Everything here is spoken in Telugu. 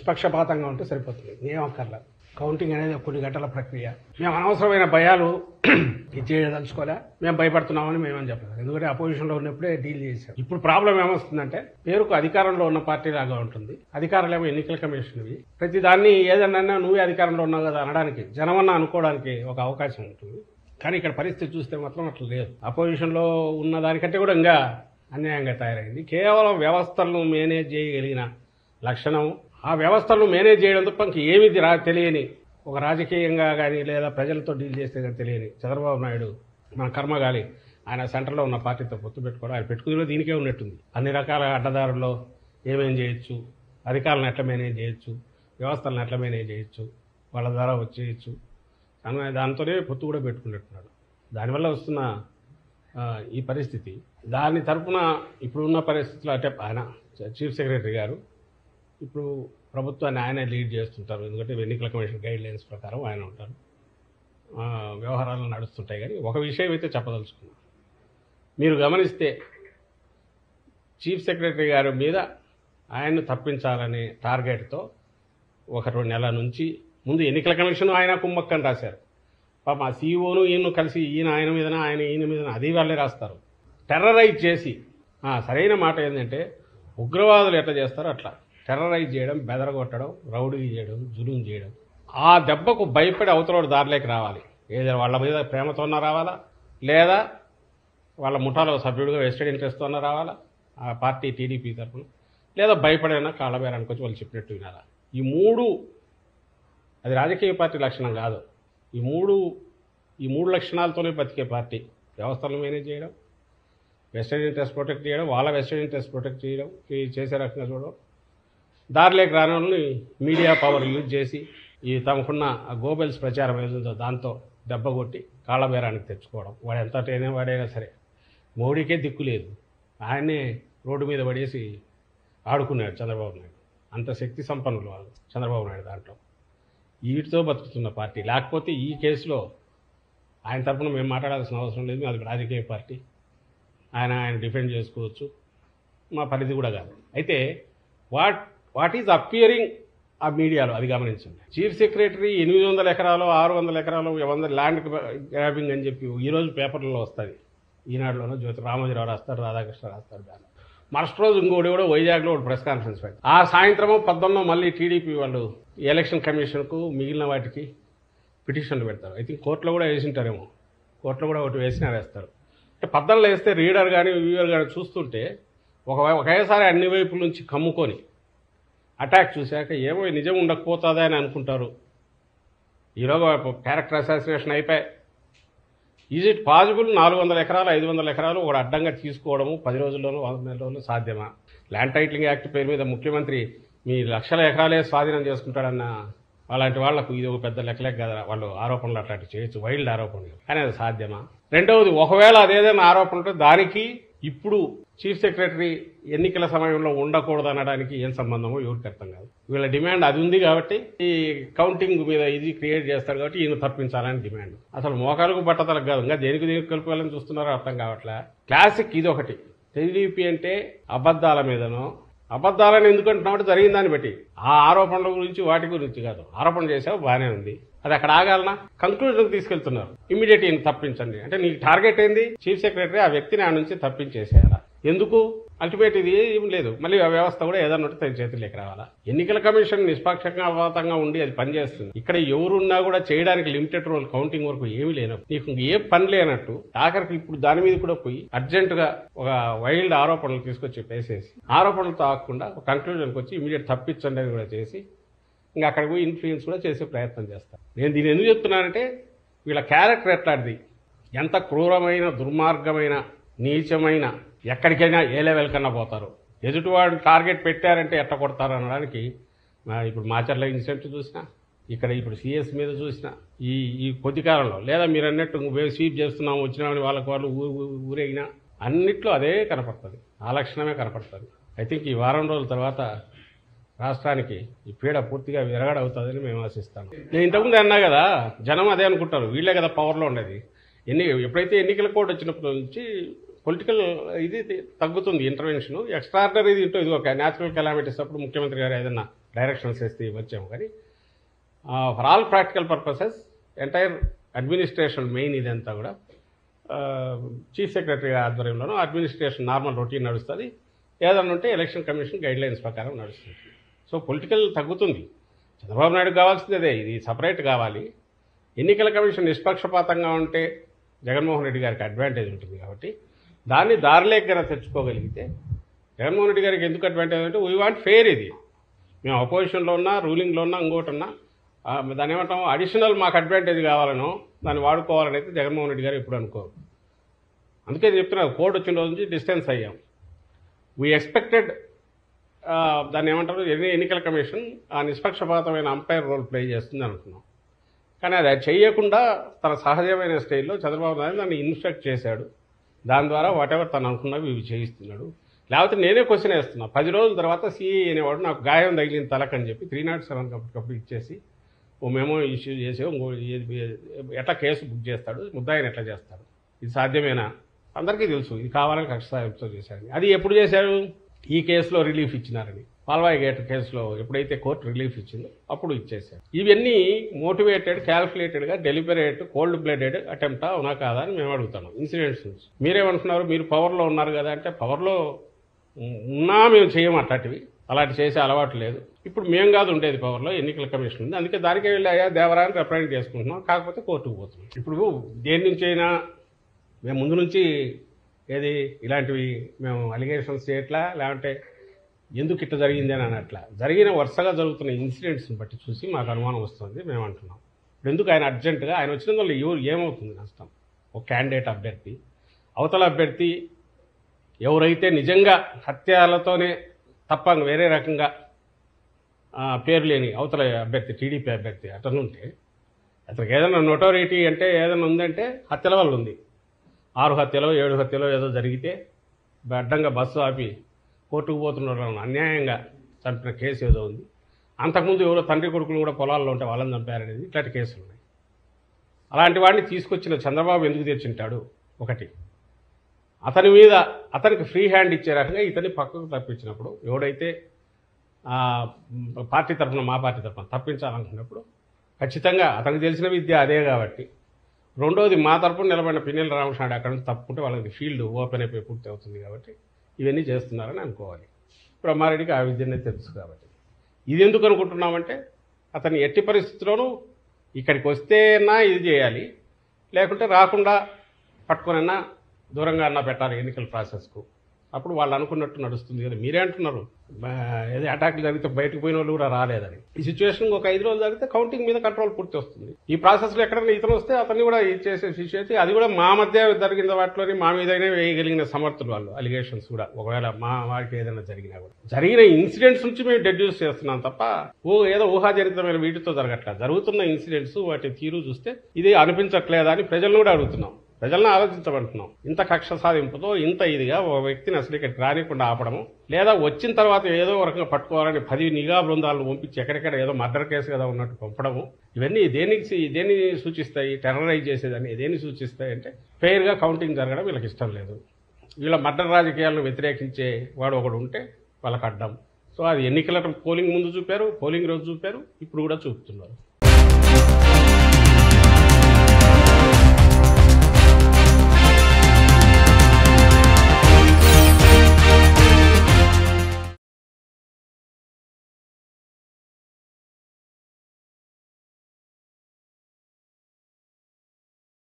నిష్పక్షపాతంగా ఉంటే సరిపోతుంది ఏం అక్కర్లా కౌంటింగ్ అనేది కొన్ని గంటల ప్రక్రియ మేము అనవసరమైన భయాలు ఇది చేయదలుచుకోలే మేము భయపడుతున్నామని మేమని చెప్పలేదు ఎందుకంటే అపోజిషన్లో ఉన్నప్పుడే డీల్ చేశాం ఇప్పుడు ప్రాబ్లం ఏమొస్తుందంటే పేరుకు అధికారంలో ఉన్న పార్టీ లాగా ఉంటుంది అధికారులేమో ఎన్నికల కమిషన్వి ప్రతి దాన్ని ఏదన్నా నువ్వే అధికారంలో ఉన్నావు కదా అనడానికి జనమన్నా అనుకోవడానికి ఒక అవకాశం ఉంటుంది కానీ ఇక్కడ పరిస్థితి చూస్తే మాత్రం అట్లా లేదు అపోజిషన్లో ఉన్న దానికంటే కూడా ఇంకా అన్యాయంగా తయారైంది కేవలం వ్యవస్థలను మేనేజ్ చేయగలిగిన లక్షణం ఆ వ్యవస్థలను మేనేజ్ చేయడం తప్ప ఇంక ఏమీ రా తెలియని ఒక రాజకీయంగా కానీ లేదా ప్రజలతో డీల్ చేస్తే కానీ తెలియని చంద్రబాబు నాయుడు మన కర్మగాలి ఆయన సెంటర్లో ఉన్న పార్టీతో పొత్తు పెట్టుకోవడం ఆయన పెట్టుకునే దీనికే ఉన్నట్టుంది అన్ని రకాల అడ్డదారుల్లో ఏమేం చేయొచ్చు అధికారులను ఎట్లా మేనేజ్ చేయొచ్చు వ్యవస్థలను ఎట్లా మేనేజ్ చేయొచ్చు వాళ్ళ ద్వారా వచ్చేయచ్చు అన్న దాంతోనే పొత్తు కూడా పెట్టుకున్నట్టున్నాడు దానివల్ల వస్తున్న ఆ, ఈ పరిస్థితి దాని తరపున ఇప్పుడున్న పరిస్థితులు అంటే ఆయన చీఫ్ సెక్రటరీ గారు ఇప్పుడు ప్రభుత్వాన్ని ఆయనే లీడ్ చేస్తుంటారు ఎందుకంటే ఎన్నికల కమిషన్ గైడ్ లైన్స్ ప్రకారం ఆయన ఉంటారు ఆ, వ్యవహారాలు నడుస్తుంటాయి కానీ ఒక విషయం అయితే చెప్పదలుచుకున్నాను మీరు గమనిస్తే చీఫ్ సెక్రటరీ గారి మీద ఆయన్ను తప్పించాలనే టార్గెట్తో ఒక రెండు నెలల నుంచి ముందు ఎన్నికల కమిషన్ ఆయన కుమ్మక్కని రాశారు పాప ఆ సీఈఓను ఈయన కలిసి ఈయన ఆయన మీదన ఆయన ఈయన మీదన అది వాళ్ళే రాస్తారు టెర్రరైజ్ చేసి ఆ, సరైన మాట ఏంటంటే ఉగ్రవాదులు ఎట్లా చేస్తారో అట్లా టెర్రరైజ్ చేయడం బెదరగొట్టడం రౌడీ చేయడం జులుం చేయడం ఆ దెబ్బకు భయపడి అవతల దారిలోకి రావాలి ఏదైనా వాళ్ళ మీద ప్రేమతోన్నా రావాలా లేదా వాళ్ళ ముఠాలో సభ్యుడిగా వెస్టెడ్ ఇంట్రెస్ట్తో రావాలా ఆ పార్టీ టీడీపీ తరఫున లేదా భయపడైనా కాళ్ళబేరానికి వచ్చి వాళ్ళు చెప్పినట్టు వినాలా ఈ మూడు అది రాజకీయ పార్టీ లక్షణం కాదు ఈ మూడు ఈ మూడు లక్షణాలతోనే బతికే పార్టీ వ్యవస్థలను మేనేజ్ చేయడం వెస్టర్న్ ఇంట్రెస్ట్ ప్రొటెక్ట్ చేయడం వాళ్ళ వెస్టర్న్ ఇంట్రెస్ట్ ప్రొటెక్ట్ చేయడం ఈ చేసే రకంగా చూడడం దారిలోకి రాని వాళ్ళని మీడియా పవర్ యూజ్ చేసి ఈ తమకున్న ఆ గోబెల్స్ ప్రచారం ఏదో దాంతో దెబ్బ కొట్టి కాళ్ళబేరానికి తెచ్చుకోవడం వాడు ఎంత టైనా వాడైనా సరే మోడీకే దిక్కు లేదు ఆయన్నే రోడ్డు మీద పడేసి ఆడుకున్నాడు చంద్రబాబు నాయుడు అంత శక్తి సంపన్నులు వాళ్ళు చంద్రబాబు నాయుడు దాంట్లో వీటితో బతుకుతున్న పార్టీ లేకపోతే ఈ కేసులో ఆయన తరపున మేము మాట్లాడాల్సిన అవసరం లేదు అది రాజకీయ పార్టీ ఆయన ఆయన డిఫెండ్ చేసుకోవచ్చు మా పరిధి కూడా కాదు అయితే వాట్ వాట్ ఈజ్ అపియరింగ్ ఆ మీడియాలో అది గమనించండి చీఫ్ సెక్రటరీ ఎనిమిది వందల ఎకరాలు ఆరు వందల ఎకరాలు వంద ల్యాండ్ గ్రాబింగ్ అని చెప్పి ఈరోజు పేపర్లలో వస్తుంది ఈనాడులోనో జ్యోతి రామోజీరావు రాస్తారు రాధాకృష్ణ రాస్తారు దాన్ని మరుసటి రోజు ఇంకోటి కూడా వైజాగ్లో ఒక ప్రెస్ కాన్ఫరెన్స్ పెట్టి ఆ సాయంత్రము పద్దెనిమిది మళ్ళీ టీడీపీ వాళ్ళు ఎలక్షన్ కమిషన్కు మిగిలిన వాటికి పిటిషన్లు పెడతారు ఐ థింక్ కోర్టులో కూడా వేసింటారేమో కోర్టులో కూడా ఒకటి వేసినా వేస్తారు అంటే పద్దెనిమిది వేస్తే రీడర్ కానీ వ్యూవర్ కానీ చూస్తుంటే ఒక ఒకేసారి అన్ని వైపుల నుంచి కమ్ముకొని అటాక్ చూశాక ఏమో నిజం ఉండకపోతుందా అని అనుకుంటారు ఈరోజు క్యారెక్టర్ అసాసినేషన్ అయిపోయి ఈజ్ ఇట్ పాసిబుల్ నాలుగు వందల ఎకరాలు ఐదు వందల ఎకరాలు ఒక అడ్డంగా తీసుకోవడము పది రోజుల్లోనూ వంద నెల రోజుల్లో సాధ్యమా ల్యాండ్ టైటిలింగ్ యాక్ట్ పేరు మీద ముఖ్యమంత్రి మీ లక్షల ఎకరాలే స్వాధీనం చేసుకుంటాడన్న అలాంటి వాళ్లకు ఇది ఒక పెద్ద లెక్కలేక కదా వాళ్ళు ఆరోపణలు అట్లాంటివి చేయొచ్చు వైల్డ్ ఆరోపణలు కానీ అది సాధ్యమా రెండవది ఒకవేళ అదేదైనా ఆరోపణ ఉంటే దానికి ఇప్పుడు చీఫ్ సెక్రటరీ ఎన్నికల సమయంలో ఉండకూడదు అనడానికి ఏం సంబంధమో ఎవరికి అర్థం కాదు వీళ్ళ డిమాండ్ అది ఉంది కాబట్టి ఈ కౌంటింగ్ మీద ఇది క్రియేట్ చేస్తారు కాబట్టి ఈయన తప్పించాలని డిమాండ్ అసలు మోకాలకు బట్టతలకు కాదు ఇంకా దేనికి దేనికి కలుపుకోవాలని చూస్తున్నారో అర్థం కావట్లే క్లాసిక్ ఇది ఒకటి టీడీపీ అంటే అబద్ధాల మీదనో అబద్ధాలని ఎందుకు అంటున్నామంటే జరిగిన దాన్ని బట్టి ఆ ఆరోపణల గురించి వాటి గురించి కాదు ఆరోపణ చేసావు బాగానే ఉంది అది అక్కడ ఆగాలనా కంక్లూజన్ తీసుకెళ్తున్నారు ఇమీడియట్ ఈయన తప్పించండి అంటే నీకు టార్గెట్ ఏంది చీఫ్ సెక్రటరీ ఆ వ్యక్తిని ఆ నుంచి తప్పించేసేయాలా ఎందుకు అల్టిమేట్ ఇది ఏం లేదు మళ్ళీ ఆ వ్యవస్థ కూడా ఏదన్నా ఉంటే తన చేతుల్లోకి రావాలా ఎన్నికల కమిషన్ నిష్పక్షపాతంగా ఉండి అది పనిచేస్తుంది ఇక్కడ ఎవరున్నా కూడా చేయడానికి లిమిటెడ్ రోల్ కౌంటింగ్ వరకు ఏమీ లేనప్పుడు నీకు ఏ పని లేనట్టు ఆఖరికి ఇప్పుడు దాని మీద కూడా పోయి అర్జెంట్ గా ఒక వైల్డ్ ఆరోపణలు తీసుకొచ్చి వేసేసి ఆరోపణలతో ఆగకుండా ఒక కంక్లూజన్కి వచ్చి ఇమీడియట్ తప్పించండి అని కూడా చేసి ఇంకా అక్కడ పోయి ఇన్ఫ్లుయెన్స్ కూడా చేసే ప్రయత్నం చేస్తాను నేను దీన్ని ఎందుకు చెప్తున్నానంటే వీళ్ళ క్యారెక్టర్ ఎట్లాంటిది ఎంత క్రూరమైన దుర్మార్గమైన నీచమైన ఎక్కడికైనా ఏ లెవెల్ కన్నా పోతారు ఎదుటివాడు టార్గెట్ పెట్టారంటే ఎట్ట కొడతారు అనడానికి మా ఇప్పుడు మాచర్ల ఇన్సిడెంట్ చూసినా ఇక్కడ ఇప్పుడు సిఎస్ మీద చూసిన ఈ ఈ కొద్ది కాలంలో లేదా మీరు అన్నట్టు స్వీప్ చేస్తున్నాం వచ్చిన వాళ్ళకి వాళ్ళు ఊ- ఊ- ఊరేగినా అన్నిట్లో అదే కనపడుతుంది ఆ లక్షణమే కనపడుతుంది ఐ థింక్ ఈ వారం రోజుల తర్వాత రాష్ట్రానికి ఈ పీడ పూర్తిగా విరగడవుతుందని మేము ఆశిస్తాం నేను ఇంతకుముందు అన్నా కదా జనం అదే అనుకుంటారు వీళ్ళే కదా పవర్లో ఉండేది ఎన్ని ఎప్పుడైతే ఎన్నికల కోడ్ వచ్చినప్పటి నుంచి పొలిటికల్ ఇది తగ్గుతుంది ఇంటర్వెన్షన్ ఎక్స్ట్రాడినరీ ఇది ఇది ఒక న్యాచురల్ కెలామిటీస్ అప్పుడు ముఖ్యమంత్రి గారు ఏదన్నా డైరెక్షన్స్ వేస్తే వచ్చాము కానీ for all practical purposes entire administration main ఇదంతా కూడా చీఫ్ సెక్రటరీ ఆధ్వర్యంలోనూ అడ్మినిస్ట్రేషన్ నార్మల్ రొటీన్ నడుస్తుంది ఏదన్నా ఉంటే ఎలక్షన్ కమిషన్ గైడ్ లైన్స్ ప్రకారం నడుస్తుంది సో పొలిటికల్ తగ్గుతుంది చంద్రబాబు నాయుడు కావాల్సింది అదే ఇది సపరేట్ కావాలి ఎన్నికల కమిషన్ నిష్పక్షపాతంగా ఉంటే జగన్మోహన్ రెడ్డి గారికి అడ్వాంటేజ్ ఉంటుంది కాబట్టి దాన్ని దారిలేకన తెచ్చుకోగలిగితే జగన్మోహన్ రెడ్డి గారికి ఎందుకు అడ్వాంటేజ్ అంటే వీ వాంట్ ఫెయిర్ ఇది మేము అపోజిషన్లో ఉన్నా రూలింగ్లో ఉన్నా ఇంకోటి ఉన్నా ఆ, దాన్ని ఏమంటాం అడిషనల్ మాకు అడ్వాంటేజ్ కావాలనో దాన్ని వాడుకోవాలని అయితే జగన్మోహన్ రెడ్డి గారు ఎప్పుడు అనుకోరు అందుకే చెప్తున్నారు కోర్టు వచ్చిన రోజు నుంచి డిస్టెన్స్ అయ్యాం వీ ఎక్స్పెక్టెడ్ దాన్ని ఏమంటారు ఎన్ని ఎన్నికల కమిషన్ ఆ నిష్పక్షపాతమైన అంపైర్ రోల్ ప్లే చేస్తుంది అనుకున్నాం కానీ అది చేయకుండా తన సహజమైన స్టైల్లో చంద్రబాబు నాయుడు దాన్ని ఇన్స్ట్రక్ట్ చేశాడు దాని ద్వారా వాటెవర్ తను అనుకున్నవి ఇవి చేయిస్తున్నాడు లేకపోతే నేనే క్వశ్చన్ వేస్తున్నా పది రోజుల తర్వాత సిఏ అనేవాడు నాకు గాయం తగిలిన తలకని చెప్పి త్రీ నాట్ సెవెన్ అప్పటికప్పుడు ఇచ్చేసి ఓ మెమో ఇష్యూ చేసి ఇంకో ఏది- ఎట్లా కేసు బుక్ చేస్తాడు ముద్దాయిని ఎట్లా చేస్తాడు ఇది సాధ్యమేనా అందరికీ తెలుసు ఇది కావాలని కక్ష సాయంతో చేశారని అది ఎప్పుడు చేశారు ఈ కేసులో రిలీఫ్ ఇచ్చినారని పాల్వాయి గేట్ కేసులో ఎప్పుడైతే కోర్టు రిలీఫ్ ఇచ్చిందో అప్పుడు ఇచ్చేశారు ఇవన్నీ మోటివేటెడ్ క్యాల్కులేటెడ్గా డెలిబరేట్ కోల్డ్ బ్లడెడ్ అటెంప్టా అవునా కాదా అని మేము అడుగుతాను ఇన్సిడెంట్స్ నుంచి మీరేమంటున్నారు మీరు పవర్లో ఉన్నారు కదా అంటే పవర్లో ఉన్నా మేము చేయము అట్లాంటివి అలాంటి చేసే అలవాటు లేదు ఇప్పుడు మేము కాదు ఉండేది పవర్లో ఎన్నికల కమిషన్ ఉంది అందుకే దానికే వెళ్ళి అయ్యా దేవరాన్ని రిప్రజెంట్ చేసుకుంటున్నాం కాకపోతే కోర్టుకు పోతున్నాం ఇప్పుడు దేని నుంచి అయినా మేము ముందు నుంచి ఏది ఇలాంటివి మేము అలిగేషన్స్ చేయట్లా లేదంటే ఎందుకు ఇట్లా జరిగింది అని అనట్లా జరిగిన వరుసగా జరుగుతున్న ఇన్సిడెంట్స్ని బట్టి చూసి మాకు అనుమానం వస్తుంది మేము అంటున్నాం ఇప్పుడు ఎందుకు ఆయన అర్జెంటుగా ఆయన వచ్చిన వల్ల ఎవరు ఏమవుతుంది నష్టం ఒక క్యాండిడేట్ అభ్యర్థి అవతల అభ్యర్థి ఎవరైతే నిజంగా హత్యాలతోనే తప్ప వేరే రకంగా ఆ, పేరు లేని అవతల అభ్యర్థి టీడీపీ అభ్యర్థి అతను ఉంటే అతనికి ఏదైనా నోటోరిటీ అంటే ఏదైనా ఉందంటే హత్యల వల్ల ఉంది ఆరు హత్యలో ఏడు హత్యలో ఏదో జరిగితే అడ్డంగా బస్సు ఆపి కోర్టుకు పోతున్నారు అన్యాయంగా చంపిన కేసు ఏదో ఉంది అంతకుముందు ఎవరో తండ్రి కొడుకులు కూడా పొలాల్లో ఉంటే వాళ్ళని చంపారనేది ఇట్లాంటి కేసులు ఉన్నాయి అలాంటి వాడిని తీసుకొచ్చిన చంద్రబాబు ఎందుకు తెచ్చింటాడు ఒకటి అతని మీద అతనికి ఫ్రీ హ్యాండ్ ఇచ్చే రకంగా ఇతన్ని పక్కకు తప్పించినప్పుడు ఎవడైతే ఆ, పార్టీ తరఫున మా పార్టీ తరఫున తప్పించాలనుకున్నప్పుడు ఖచ్చితంగా అతనికి తెలిసిన విద్య అదే కాబట్టి రెండోది మా తరపున నిలబడిన పిన్నెల రామకృష్ణాడు అక్కడ నుంచి తప్పుకుంటే వాళ్ళకి ఫీల్డ్ ఓపెన్ అయిపోయి పూర్తి అవుతుంది కాబట్టి ఇవన్నీ చేస్తున్నారని అనుకోవాలి బ్రహ్మారెడ్డికి ఆ విద్యనే తెలుసు కాబట్టి ఇది ఎందుకు అనుకుంటున్నామంటే అతని ఎట్టి పరిస్థితుల్లోనూ ఇక్కడికి వస్తేనా ఇది చేయాలి లేకుంటే రాకుండా పట్టుకొనన్నా దూరంగా అన్నా పెట్టాలి ఎన్నికల ప్రాసెస్కు అప్పుడు వాళ్ళు అనుకున్నట్టు నడుస్తుంది కదా మీరే అంటున్నారు బా- ఏదో అటాక్లు జరిగితే బయటకు పోయిన వాళ్ళు కూడా రాలేదని ఈ సిచ్యువేషన్ ఒక ఐదు రోజులు జరిగితే కౌంటింగ్ మీద కంట్రోల్ పూర్తి వస్తుంది ఈ ప్రాసెస్లో ఎక్కడైనా ఇతను వస్తే అతన్ని కూడా ఇది చేసే సిచ్యువేషన్ అది కూడా మా మధ్య జరిగిన వాటిలోని మా మీదనే వేయగలిగిన సమర్థులు వాళ్ళు అలిగేషన్స్ కూడా ఒకవేళ మా వారికి ఏదైనా జరిగినా కూడా జరిగిన ఇన్సిడెంట్స్ నుంచి మేము డెడ్యూస్ చేస్తున్నాం తప్ప ఓ ఏదో ఊహాజనితమైన వీటితో జరగట్లేదు జరుగుతున్న ఇన్సిడెంట్స్ వాటి తీరు చూస్తే ఇది అనిపించట్లేదా అని ప్రజలను కూడా అడుగుతున్నాం ప్రజలను ఆలోచించమంటున్నాం ఇంత కక్ష సాధింపుతో ఇంత ఇదిగా ఒక వ్యక్తిని అసలు ఇక్కడికి రానికుండా ఆపడము లేదా వచ్చిన తర్వాత ఏదో ఒక రకంగా పట్టుకోవాలని పది నిఘా బృందాలను పంపించి ఎక్కడెక్కడ ఏదో మర్డర్ కేసు కదా ఉన్నట్టు పంపడము ఇవన్నీ దేనికి దేన్ని సూచిస్తాయి టెర్రరైజ్ చేసేదని దేన్ని సూచిస్తాయి అంటే ఫెయిర్గా కౌంటింగ్ జరగడం వీళ్ళకి ఇష్టం లేదు వీళ్ళ మర్డర్ రాజకీయాలను వ్యతిరేకించే వాడు ఒకడు ఉంటే వాళ్ళకి అడ్డం సో అది ఎన్నికల పోలింగ్ ముందు చూపారు పోలింగ్ రోజు చూపారు ఇప్పుడు కూడా చూపుతున్నారు